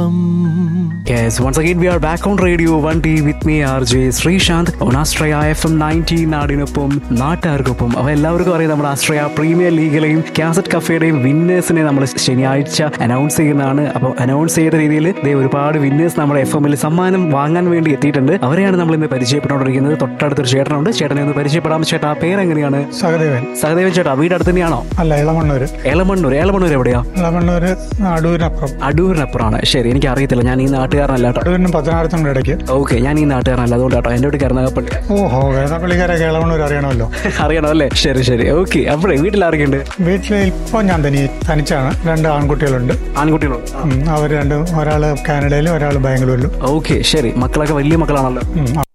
FM Yes, once again we are back on Radio 1D with me RJ Sreesanth on Astraya FM 90 നാടിനൊപ്പം നാട്ടുകാർക്കൊപ്പം അപ്പോൾ എല്ലാവർക്കും അറിയാം നമ്മുടെ ആശ്രയ premier ലീഗിലെയും cassette കഫേയുടെയും വിന്നേഴ്സിനെ നമ്മൾ ശനിയാഴ്ച അനൗൺസ് ചെയ്യുന്നതാണ് അപ്പോൾ അനൗൺസ് ചെയ്ത രീതിയിൽ ദേ ഒരുപാട് വിന്നേഴ്സ് നമ്മുടെ എഫ് എമ്മിൽ സമ്മാനം വാങ്ങാൻ വേണ്ടി എത്തിയിട്ടുണ്ട് അവരെയാണ് നമ്മൾ ഇന്ന് പരിചയപ്പെട്ടുകൊണ്ടിരിക്കുന്നത് തൊട്ടടുത്തൊരു ചേട്ടനുണ്ട് ചേട്ടനെ ഒന്ന് പരിചയപ്പെടാം ചേട്ടാ ആ പേരെങ്ങനെയാണ് സഹദേവൻ സഹദേവൻ ചേട്ടാ വീട് അടുത്ത് തന്നെയാണോ അല്ല ഇളമണ്ണൂര് ഏലമണ്ണൂർ ഏലമണ്ണൂർ എവിടെയാ ഇളമണ്ണൂര് അടൂരിനപ്പുറം അടൂരിനപ്പുറമാണ് ശരി എനിക്ക് അറിയത്തില്ല ഞാൻ ഈ നാട്ടുകാരനല്ല കേട്ടോ അടൂരിനും പത്തനായിരത്തിനും കൂടെ ഇടയ്ക്ക് ഓക്കെ ഞാൻ ഈ നാട്ടുകാരനല്ല അതുകൊണ്ട് കേട്ടോ എൻ്റെ വീട്ടിൽ കരുനാഗപ്പള്ളി ഓഹോ വേദപ്പള്ളിക്കാരൊക്കെ ഇളമണ്ണൂർ അറിയണമല്ലോ അറിയണം അല്ലേ ശരി ശരി ഓക്കെ അപ്പോഴേ വീട്ടിൽ ആരൊക്കെയുണ്ട് വീട്ടിൽ ഇപ്പോൾ ഞാൻ തനി തനിച്ചാണ് രണ്ട് ആൺകുട്ടികളുണ്ട് ആൺകുട്ടികളുണ്ട് ഉം, അവർ രണ്ടും ഒരാൾ കാനഡയിലും ഒരാൾ ബാംഗ്ലൂരിലും ഓക്കെ ശരി മക്കളൊക്കെ വലിയ മക്കളാണല്ലോ ഉം,